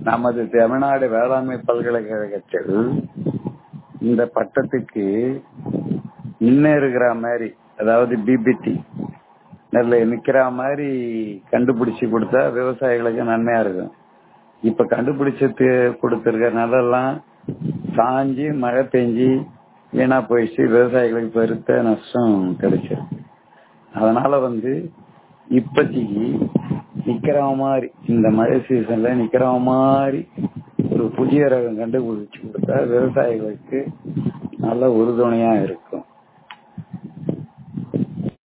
நமது தமிழ்நாடு வேளாண்மை பல்கலைக்கழகத்தில் இந்த பட்டத்துக்கு இன்னும் இருக்கிற மாதிரி அதாவது பிபிடி நெல்லை நிக்கிற மாதிரி கண்டுபிடிச்சு கொடுத்தா விவசாயிகளுக்கு நன்மையா இருக்கும் இப்ப கண்டுபிடிச்சு கொடுத்திருக்க நெல்லெல்லாம் சாஞ்சி மழை பெஞ்சி வீணா போயிடுச்சு விவசாயிகளுக்கு பெருத்த நஷ்டம் கிடைச்சிருக்கு அதனால வந்து இப்போதைக்கு நிக்கிற மாதிரி இந்த மழை சீசன்ல நிக்கிற மாதிரி ஒரு புதிய ரகம் கண்டுபிடிச்சு கொடுத்தா விவசாயிகளுக்கு நல்ல உறுதுணையா இருக்கும்